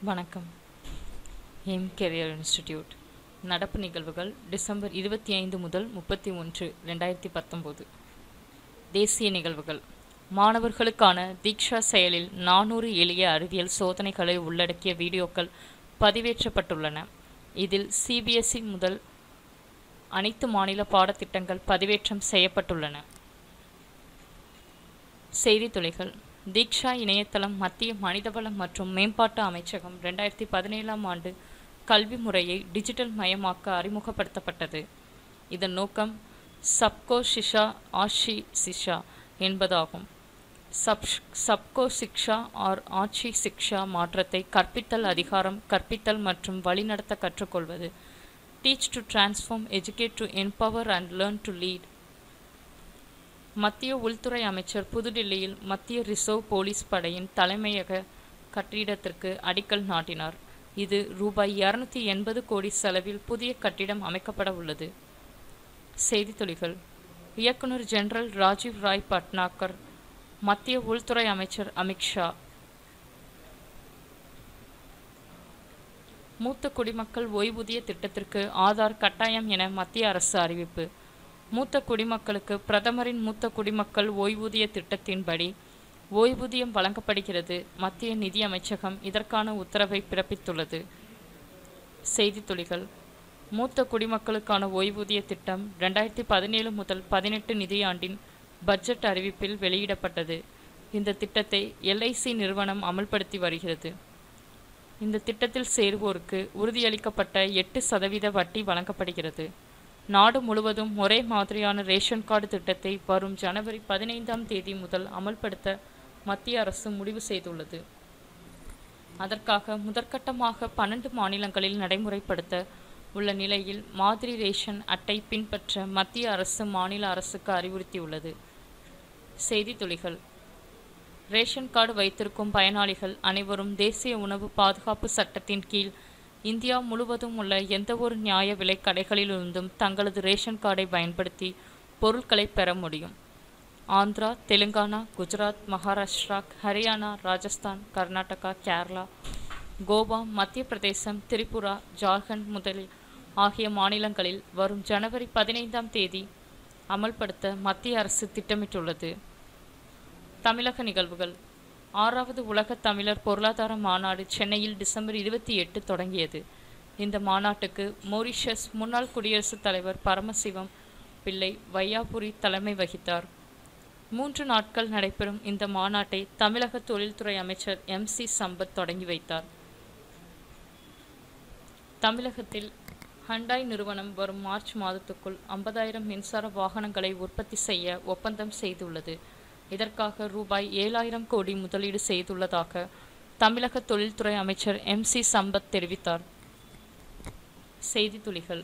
வணக்கம் M career institute நடப்பு நிகழ்வுகள் டிசம்பர் இருபத்தி ஐந்து முதல் முப்பத்தி ஒன்று ரெண்டாயிரத்தி பத்தொம்போது தேசிய நிகழ்வுகள் மாணவர்களுக்கான தீக்ஷா செயலில் நானூறு எளிய அறிவியல் சோதனைகளை உள்ளடக்கிய வீடியோக்கள் பதிவேற்றப்பட்டுள்ளன இதில் சிபிஎஸ்இ முதல் அனைத்து மாநில பாடத்திட்டங்கள் பதிவேற்றம் செய்யப்பட்டுள்ளன செய்தித்துளிகள் தீக்ஷா இணையதளம் மத்திய மனிதவள மற்றும் மேம்பாட்டு அமைச்சகம் ரெண்டாயிரத்தி பதினேழாம் ஆண்டு கல்வி முறையை டிஜிட்டல் மயமாக்க அறிமுகப்படுத்தப்பட்டது இதன் நோக்கம் சப்கோ ஷிஷா ஆஷி சிஷா என்பதாகும் சப் சப்கோ சிக்ஷா ஆர் ஆட்சி சிக்ஷா மாற்றத்தை கற்பித்தல் அதிகாரம் கற்பித்தல் மற்றும் வழிநடத்த கற்றுக்கொள்வது teach to transform educate to என்பவர் அண்ட் லேர்ன் டு லீட் மத்திய உள்துறை அமைச்சர் புதுடில்லியில் மத்திய ரிசர்வ் போலீஸ் படையின் தலைமையக கட்டிடத்திற்கு அடிக்கல் நாட்டினார் இது ரூபாய் இருநூத்தி எண்பது கோடி செலவில் புதிய கட்டிடம் அமைக்கப்பட உள்ளது செய்தித்துளிகள் இயக்குனர் ஜெனரல் ராஜீவ் ராய் பட்னாகர் மத்திய உள்துறை அமைச்சர் அமித்ஷா மூத்த குடிமக்கள் ஓய்வூதிய திட்டத்திற்கு ஆதார் கட்டாயம் என மத்திய அரசு அறிவிப்பு மூத்த குடிமக்களுக்கு பிரதமரின் மூத்த குடிமக்கள் ஓய்வூதிய திட்டத்தின்படி ஓய்வூதியம் வழங்கப்படுகிறது மத்திய நிதி அமைச்சகம் இதற்கான உத்தரவை பிறப்பித்துள்ளது செய்தித்துளிகள் மூத்த குடிமக்களுக்கான ஓய்வூதிய திட்டம் ரெண்டாயிரத்தி பதினேழு முதல் பதினெட்டு நிதியாண்டின் பட்ஜெட் அறிவிப்பில் வெளியிடப்பட்டது இந்த திட்டத்தை எல்ஐசி நிறுவனம் அமல்படுத்தி வருகிறது இந்த திட்டத்தில் சேருவோருக்கு உறுதியளிக்கப்பட்ட எட்டு சதவீத வட்டி வழங்கப்படுகிறது நாடு முழுவதும் ஒரே மாதிரியான ரேஷன் கார்டு திட்டத்தை வரும் ஜனவரி பதினைந்தாம் தேதி முதல் அமல்படுத்த மத்திய அரசு முடிவு செய்துள்ளது அதற்காக முதற்கட்டமாக பன்னெண்டு மாநிலங்களில் நடைமுறைப்படுத்த உள்ள நிலையில் மாதிரி ரேஷன் அட்டை பின்பற்ற மத்திய அரசு மாநில அரசுக்கு அறிவுறுத்தியுள்ளது செய்தித்துளிகள் ரேஷன் கார்டு வைத்திருக்கும் பயனாளிகள் அனைவரும் தேசிய உணவு பாதுகாப்பு சட்டத்தின் கீழ் இந்தியா முழுவதும் உள்ள எந்தவொரு நியாய விலை கடைகளிலிருந்தும் தங்களது ரேஷன் கார்டை பயன்படுத்தி பொருட்களை பெற முடியும் ஆந்திரா தெலுங்கானா குஜராத் மகாராஷ்டிரா ஹரியானா ராஜஸ்தான் கர்நாடகா கேரளா கோவா மத்திய பிரதேசம் திரிபுரா ஜார்க்கண்ட் முதலில் ஆகிய மாநிலங்களில் வரும் ஜனவரி பதினைந்தாம் தேதி அமல்படுத்த மத்திய அரசு திட்டமிட்டுள்ளது தமிழக நிகழ்வுகள் ஆறாவது உலக தமிழர் பொருளாதார மாநாடு சென்னையில் டிசம்பர் இருபத்தி எட்டு தொடங்கியது இந்த மாநாட்டுக்கு மொரிஷஸ் முன்னாள் குடியரசுத் தலைவர் பரமசிவம் பிள்ளை வையாபுரி தலைமை வகித்தார் மூன்று நாட்கள் நடைபெறும் இந்த மாநாட்டை தமிழக தொழில்துறை அமைச்சர் எம் சி சம்பத் தொடங்கி வைத்தார் தமிழகத்தில் ஹண்டாய் நிறுவனம் வரும் மார்ச் மாதத்துக்குள் ஐம்பதாயிரம் மின்சார வாகனங்களை உற்பத்தி செய்ய ஒப்பந்தம் செய்துள்ளது இதற்காக ரூபாய் ஏழாயிரம் கோடி முதலீடு செய்துள்ளதாக தமிழக தொழில்துறை அமைச்சர் எம் சி சம்பத் தெரிவித்தார் செய்தித்துளிகள்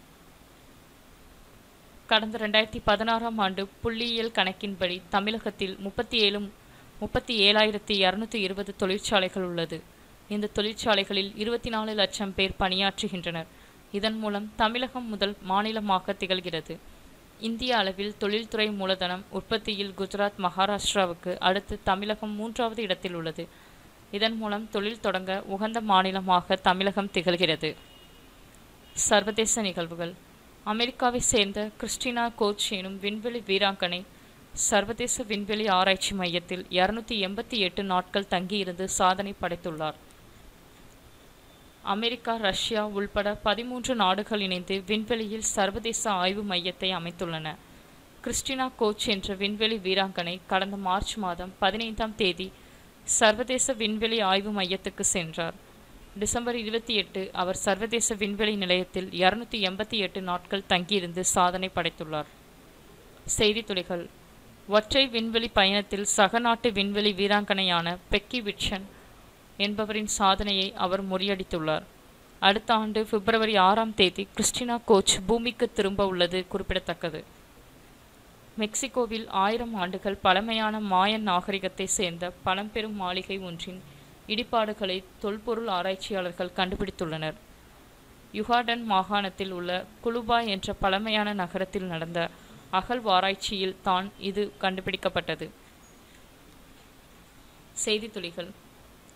கடந்த ரெண்டாயிரத்தி பதினாறாம் ஆண்டு புள்ளியியல் கணக்கின்படி தமிழகத்தில் முப்பத்தி ஏழு முப்பத்தி ஏழாயிரத்தி இரநூத்தி இருபது தொழிற்சாலைகள் உள்ளது இந்த தொழிற்சாலைகளில் இருபத்தி நாலு லட்சம் பேர் பணியாற்றுகின்றனர் இதன் மூலம் தமிழகம் முதல் மாநிலமாக திகழ்கிறது இந்திய அளவில் தொழில்துறை மூலதனம் உற்பத்தியில் குஜராத் மகாராஷ்டிராவுக்கு அடுத்து தமிழகம் மூன்றாவது இடத்தில் உள்ளது இதன் மூலம் தொழில் தொடங்க உகந்த மாநிலமாக தமிழகம் திகழ்கிறது சர்வதேச நிகழ்வுகள் அமெரிக்காவை சேர்ந்த கிறிஸ்டினா கோச் எனும் விண்வெளி வீராங்கனை சர்வதேச விண்வெளி ஆராய்ச்சி மையத்தில் இருநூத்தி எண்பத்தி எட்டு நாட்கள் தங்கியிருந்து சாதனை படைத்துள்ளார் அமெரிக்கா ரஷ்யா உள்பட பதிமூன்று நாடுகள் இணைந்து விண்வெளியில் சர்வதேச ஆய்வு மையத்தை அமைத்துள்ளன கிறிஸ்டினா கோச் என்ற விண்வெளி வீராங்கனை கடந்த மார்ச் மாதம் பதினைந்தாம் தேதி சர்வதேச விண்வெளி ஆய்வு மையத்துக்கு சென்றார் டிசம்பர் இருபத்தி எட்டு அவர் சர்வதேச விண்வெளி நிலையத்தில் இருநூத்தி எண்பத்தி எட்டு நாட்கள் தங்கியிருந்து சாதனை படைத்துள்ளார் செய்தித்துளிகள் ஒற்றை விண்வெளி பயணத்தில் சக நாட்டு விண்வெளி வீராங்கனையான பெக்கி விட்சன் என்பவரின் சாதனையை அவர் முறியடித்துள்ளார் அடுத்த ஆண்டு பிப்ரவரி ஆறாம் தேதி கிறிஸ்டினா கோச் பூமிக்கு திரும்ப உள்ளது குறிப்பிடத்தக்கது மெக்சிகோவில் ஆயிரம் ஆண்டுகள் பழமையான மாயன் நாகரிகத்தை சேர்ந்த பழம்பெரும் மாளிகை ஒன்றின் இடிபாடுகளை தொல்பொருள் ஆராய்ச்சியாளர்கள் கண்டுபிடித்துள்ளனர் யுகாடன் மாகாணத்தில் உள்ள குலுபா என்ற பழமையான நகரத்தில் நடந்த அகழ்வாராய்ச்சியில் தான் இது கண்டுபிடிக்கப்பட்டது செய்தித்துளிகள்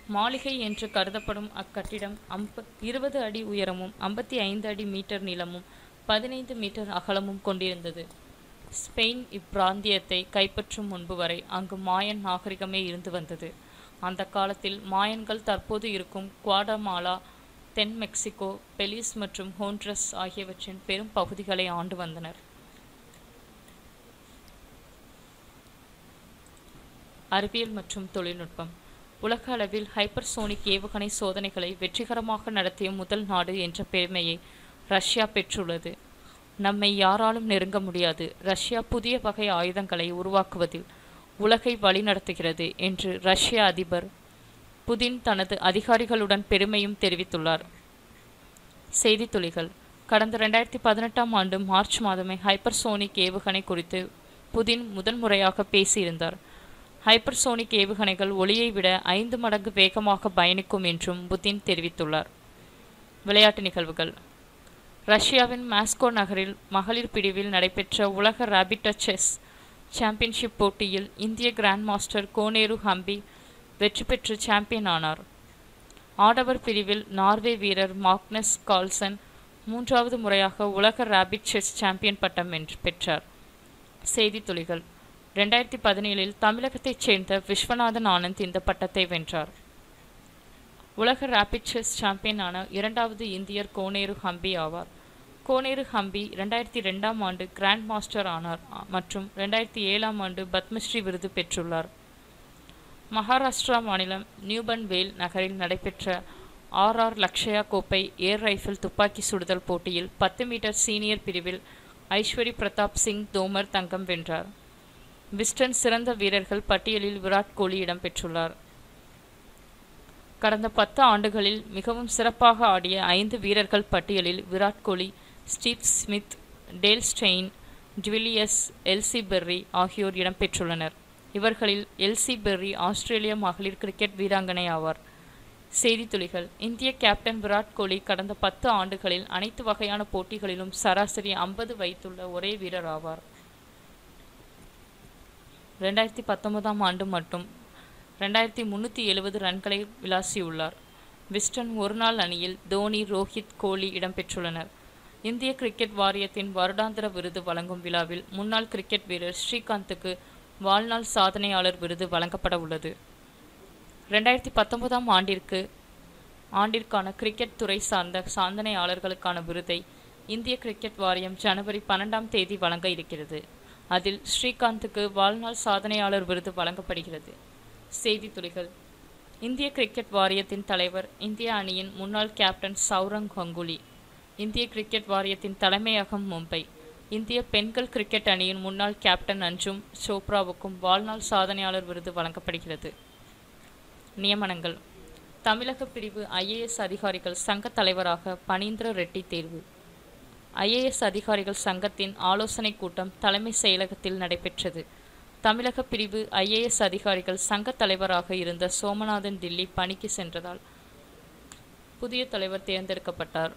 மாளிகை என்று கருதப்படும் அக்கட்டிடம் அம்ப இருபது அடி உயரமும் ஐம்பத்தி ஐந்து அடி மீட்டர் நீளமும் பதினைந்து மீட்டர் அகலமும் கொண்டிருந்தது ஸ்பெயின் இப்பிராந்தியத்தை கைப்பற்றும் முன்பு வரை அங்கு மாயன் நாகரிகமே இருந்து வந்தது அந்த காலத்தில் மாயன்கள் தற்போது இருக்கும் குவாடமாலா தென் மெக்சிகோ பெலிஸ் மற்றும் ஹோண்ட்ரஸ் ஆகியவற்றின் பெரும் பகுதிகளை ஆண்டு வந்தனர் அறிவியல் மற்றும் தொழில்நுட்பம் உலக அளவில் ஹைப்பர்சோனிக் ஏவுகணை சோதனைகளை வெற்றிகரமாக நடத்திய முதல் நாடு என்ற பெருமையை ரஷ்யா பெற்றுள்ளது நம்மை யாராலும் நெருங்க முடியாது ரஷ்யா புதிய வகை ஆயுதங்களை உருவாக்குவதில் உலகை வழிநடத்துகிறது என்று ரஷ்ய அதிபர் புதின் தனது அதிகாரிகளுடன் பெருமையும் தெரிவித்துள்ளார் செய்தி துளிகள் கடந்த ரெண்டாயிரத்தி பதினெட்டாம் ஆண்டு மார்ச் மாதமே ஹைப்பர்சோனிக் ஏவுகணை குறித்து புதின் முதன் முறையாக பேசியிருந்தார் ஹைப்பர்சோனிக் ஏவுகணைகள் ஒளியை விட ஐந்து மடங்கு வேகமாக பயணிக்கும் என்றும் புதின் தெரிவித்துள்ளார் விளையாட்டு நிகழ்வுகள் ரஷ்யாவின் மாஸ்கோ நகரில் மகளிர் பிரிவில் நடைபெற்ற உலக ராபிட்ட செஸ் சாம்பியன்ஷிப் போட்டியில் இந்திய கிராண்ட் மாஸ்டர் கோனேரு ஹம்பி வெற்றி பெற்று சாம்பியன் ஆனார் ஆடவர் பிரிவில் நார்வே வீரர் மாக்னஸ் கால்சன் மூன்றாவது முறையாக உலக ராபிட் செஸ் சாம்பியன் பட்டம் வென்று பெற்றார் செய்தி துளிகள் ரெண்டாயிரத்தி பதினேழில் தமிழகத்தைச் சேர்ந்த விஸ்வநாதன் ஆனந்த் இந்த பட்டத்தை வென்றார் உலக ராபிட் செஸ் சாம்பியனான இரண்டாவது இந்தியர் கோனேரு ஹம்பி ஆவார் கோனேரு ஹம்பி ரெண்டாயிரத்தி ரெண்டாம் ஆண்டு கிராண்ட் மாஸ்டர் ஆனார் மற்றும் ரெண்டாயிரத்தி ஏழாம் ஆண்டு பத்மஸ்ரீ விருது பெற்றுள்ளார் மகாராஷ்டிரா மாநிலம் நியூபன்வேல் நகரில் நடைபெற்ற ஆர்ஆர் லக்ஷயா கோப்பை ஏர் ரைஃபிள் துப்பாக்கி சுடுதல் போட்டியில் பத்து மீட்டர் சீனியர் பிரிவில் ஐஸ்வரி பிரதாப் சிங் தோமர் தங்கம் வென்றார் விஸ்டன் சிறந்த வீரர்கள் பட்டியலில் விராட் கோலி இடம்பெற்றுள்ளார் கடந்த பத்து ஆண்டுகளில் மிகவும் சிறப்பாக ஆடிய ஐந்து வீரர்கள் பட்டியலில் Virat Kohli Steve Smith Dale Steyn ஜுவிலியஸ் எல்சி பெர்ரி ஆகியோர் இடம்பெற்றுள்ளனர் இவர்களில் எல்சி பெர்ரி ஆஸ்திரேலிய மகளிர் கிரிக்கெட் வீராங்கனை ஆவார் செய்தித்துளிகள் இந்திய கேப்டன் விராட் கோலி கடந்த பத்து ஆண்டுகளில் அனைத்து வகையான போட்டிகளிலும் சராசரி ஐம்பது வைத்துள்ள ஒரே வீரர் ஆவார் ரெண்டாயிரத்தி பத்தொன்பதாம் ஆண்டு மட்டும் ரெண்டாயிரத்தி முந்நூற்றி எழுபது ரன்களை விளாசியுள்ளார் விஸ்டன் ஒருநாள் அணியில் தோனி ரோஹித் கோலி இடம்பெற்றுள்ளனர் இந்திய கிரிக்கெட் வாரியத்தின் வருடாந்திர விருது வழங்கும் விழாவில் முன்னாள் கிரிக்கெட் வீரர் ஸ்ரீகாந்துக்கு வாழ்நாள் சாதனையாளர் விருது வழங்கப்பட உள்ளது ரெண்டாயிரத்தி பத்தொன்பதாம் ஆண்டிற்கு ஆண்டிற்கான கிரிக்கெட் துறை சார்ந்த சாதனையாளர்களுக்கான விருதை இந்திய கிரிக்கெட் வாரியம் ஜனவரி பன்னெண்டாம் தேதி வழங்க இருக்கிறது அதில் ஸ்ரீகாந்துக்கு வாழ்நாள் சாதனையாளர் விருது வழங்கப்படுகிறது செய்தி துளிகள் இந்திய கிரிக்கெட் வாரியத்தின் தலைவர் இந்திய அணியின் முன்னாள் கேப்டன் சௌரங் கங்குலி இந்திய கிரிக்கெட் வாரியத்தின் தலைமையகம் மும்பை இந்திய பெண்கள் கிரிக்கெட் அணியின் முன்னாள் கேப்டன் அஞ்சும் சோப்ராவுக்கும் வாழ்நாள் சாதனையாளர் விருது வழங்கப்படுகிறது நியமனங்கள் தமிழக பிரிவு ஐஏஎஸ் அதிகாரிகள் சங்க தலைவராக பனீந்திர ரெட்டி தேர்வு ஐஏஎஸ் அதிகாரிகள் சங்கத்தின் ஆலோசனை கூட்டம் தலைமை செயலகத்தில் நடைபெற்றது தமிழக பிரிவு ஐஏஎஸ் அதிகாரிகள் சங்க தலைவராக இருந்த சோமநாதன் தில்லி பணிக்கு சென்றதால் புதிய தலைவர் தேர்ந்தெடுக்கப்பட்டார்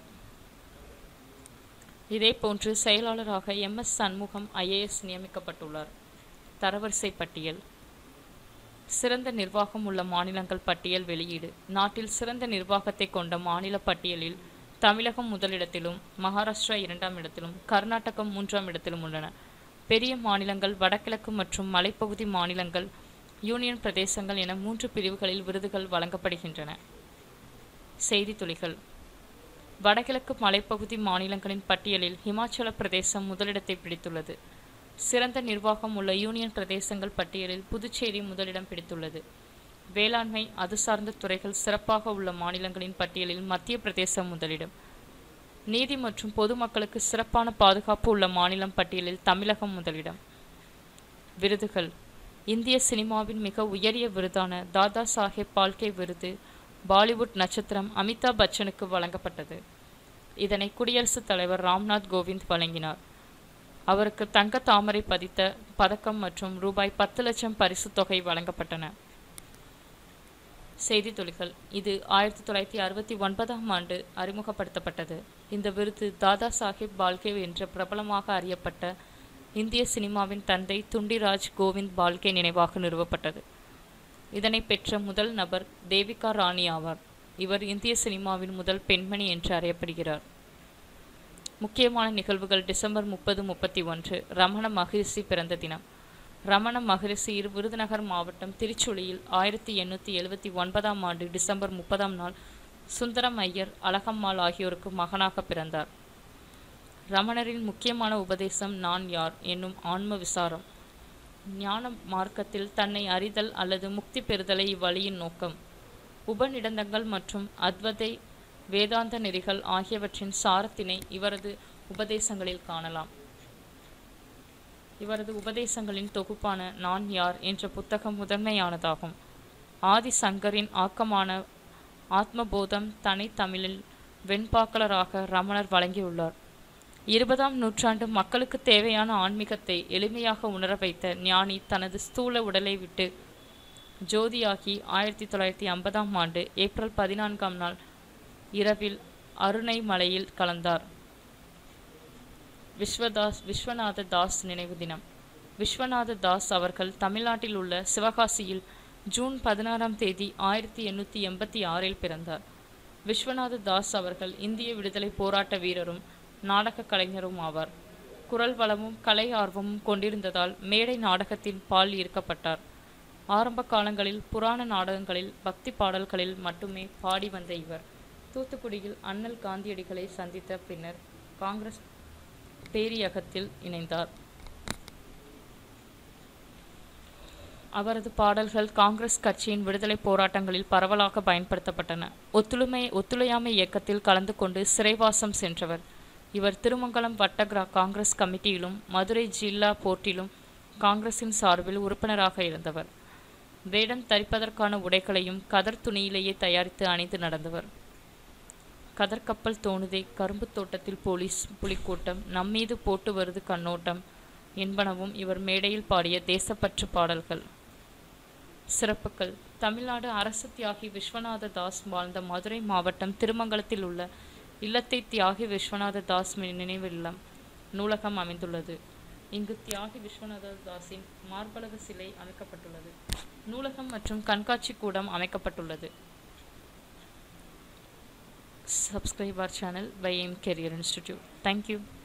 இதேபோன்று செயலாளராக எம் எஸ் சண்முகம் ஐஏஎஸ் நியமிக்கப்பட்டுள்ளார் தரவரிசை பட்டியல் சிறந்த நிர்வாகம் உள்ள மாநிலங்கள் பட்டியல் வெளியீடு நாட்டில் சிறந்த நிர்வாகத்தை கொண்ட மாநில பட்டியலில் தமிழகம் முதலிடத்திலும் மகாராஷ்டிரா இரண்டாம் இடத்திலும் கர்நாடகம் மூன்றாம் இடத்திலும் உள்ளன பெரிய மாநிலங்கள் வடகிழக்கு மற்றும் மலைப்பகுதி மாநிலங்கள் யூனியன் பிரதேசங்கள் என மூன்று பிரிவுகளில் விருதுகள் வழங்கப்படுகின்றன செய்தி துளிகள் வடகிழக்கு மலைப்பகுதி மாநிலங்களின் பட்டியலில் ஹிமாச்சல பிரதேசம் முதலிடத்தை பிடித்துள்ளது சிறந்த நிர்வாகம் உள்ள யூனியன் பிரதேசங்கள் பட்டியலில் புதுச்சேரி முதலிடம் பிடித்துள்ளது வேளாண்மை அது சார்ந்த துறைகள் சிறப்பாக உள்ள மாநிலங்களின் பட்டியலில் மத்திய பிரதேசம் முதலிடம் நீதி மற்றும் பொதுமக்களுக்கு சிறப்பான பாதுகாப்பு உள்ள மாநிலம் பட்டியலில் தமிழகம் முதலிடம் விருதுகள் இந்திய சினிமாவின் மிக உயரிய விருதான தாதா சாஹேப் பால்கே விருது பாலிவுட் நட்சத்திரம் அமிதாப் பச்சனுக்கு வழங்கப்பட்டது இதனை குடியரசுத் தலைவர் ராம்நாத் கோவிந்த் வழங்கினார் அவருக்கு தங்க தாமரை பதித்த பதக்கம் மற்றும் ரூபாய் பத்து லட்சம் பரிசுத் தொகை வழங்கப்பட்டன செய்தி துளிகள் இது ஆயிரத்தி தொள்ளாயிரத்தி அறுபத்தி ஒன்பதாம் ஆண்டு அறிமுகப்படுத்தப்பட்டது இந்த விருது தாதா சாஹிப் பால்கே என்ற பிரபலமாக அறியப்பட்ட இந்திய சினிமாவின் தந்தை துண்டிராஜ் கோவிந்த் பால்கே நினைவாக நிறுவப்பட்டது இதனை பெற்ற முதல் நபர் தேவிகா ராணி ஆவார் இவர் இந்திய சினிமாவின் முதல் பெண்மணி என்று அறியப்படுகிறார் முக்கியமான நிகழ்வுகள் டிசம்பர் முப்பது முப்பத்தி ஒன்று ரமண மகரிஷி பிறந்த தினம் ரமண மகரிஷி இரு விருதுநகர் மாவட்டம் திருச்சுழியில் ஆயிரத்தி எண்ணூற்றி எழுபத்தி ஒன்பதாம் ஆண்டு டிசம்பர் முப்பதாம் நாள் சுந்தரம் ஐயர் அழகம்மாள் ஆகியோருக்கு மகனாக பிறந்தார் ரமணரின் முக்கியமான உபதேசம் நான் யார் என்னும் ஆன்ம விசாரம் ஞான மார்க்கத்தில் தன்னை அறிதல் அல்லது முக்தி பெறுதலை இவ்வழியின் நோக்கம் உபநிடந்தங்கள் மற்றும் அத்வதை வேதாந்த நெறிகள் ஆகியவற்றின் சாரத்தினை இவரது உபதேசங்களில் காணலாம் இவரது உபதேசங்களின் தொகுப்பான நான் யார் என்ற புத்தகம் முதன்மையானதாகும் ஆதி சங்கரின் ஆக்கமான ஆத்மபோதம் தனி தமிழில் வெண்பாக்களராக ரமணர் வழங்கியுள்ளார் இருபதாம் நூற்றாண்டு மக்களுக்கு தேவையான ஆன்மீகத்தை எளிமையாக உணர வைத்த ஞானி தனது ஸ்தூல உடலை விட்டு ஜோதியாகி ஆயிரத்தி தொள்ளாயிரத்தி ஐம்பதாம் ஆண்டு ஏப்ரல் பதினான்காம் நாள் இரவில் அருணை மலையில் கலந்தார் விஸ்வதாஸ் விஸ்வநாத தாஸ் நினைவு தினம் விஸ்வநாத தாஸ் அவர்கள் தமிழ்நாட்டில் உள்ள சிவகாசியில் ஜூன் பதினாறாம் தேதி ஆயிரத்தி எண்ணூற்றி எண்பத்தி ஆறில் பிறந்தார் விஸ்வநாத தாஸ் அவர்கள் இந்திய விடுதலை போராட்ட வீரரும் நாடக கலைஞரும் ஆவார் குரல் வளமும் கலை ஆர்வமும் கொண்டிருந்ததால் மேடை நாடகத்தின் பால் ஈர்க்கப்பட்டார் ஆரம்ப காலங்களில் புராண நாடகங்களில் பக்தி பாடல்களில் மட்டுமே பாடி வந்த இவர் தூத்துக்குடியில் அண்ணல் காந்தியடிகளை சந்தித்த பின்னர் காங்கிரஸ் பேரியகத்தில் இணைந்தார் அவரது பாடல்கள் காங்கிரஸ் கட்சியின் விடுதலை போராட்டங்களில் பரவலாக பயன்படுத்தப்பட்டன ஒத்துழைமை ஒத்துழையாமை இயக்கத்தில் கலந்து கொண்டு சிறைவாசம் சென்றவர் இவர் திருமங்கலம் வட்ட கிரா- காங்கிரஸ் கமிட்டியிலும் மதுரை ஜில்லா போர்ட்டிலும் காங்கிரசின் சார்பில் உறுப்பினராக இருந்தவர் வேடம் தரிப்பதற்கான உடைகளையும் கதர் துணியிலேயே தயாரித்து அணிந்து நடந்தவர் கதர்கப்பல் தோணுதே கரும்பு தோட்டத்தில் போலீஸ் புலிக்கூட்டம் நம்மீது போட்டு வருது கண்ணோட்டம் என்பனவும் இவர் மேடையில் பாடிய தேசப்பற்று பாடல்கள் சிறப்புகள் தமிழ்நாடு அரசு தியாகி விஸ்வநாத தாஸ் வாழ்ந்த மதுரை மாவட்டம் திருமங்கலத்தில் உள்ள இல்லத்தை தியாகி விஸ்வநாத தாஸ் மி- நினைவு இல்லம் நூலகம் அமைந்துள்ளது இங்கு தியாகி விஸ்வநாத தாஸின் மார்பலக சிலை அமைக்கப்பட்டுள்ளது நூலகம் மற்றும் கண்காட்சி கூடம் அமைக்கப்பட்டுள்ளது subscribe our channel by aim career institute thank you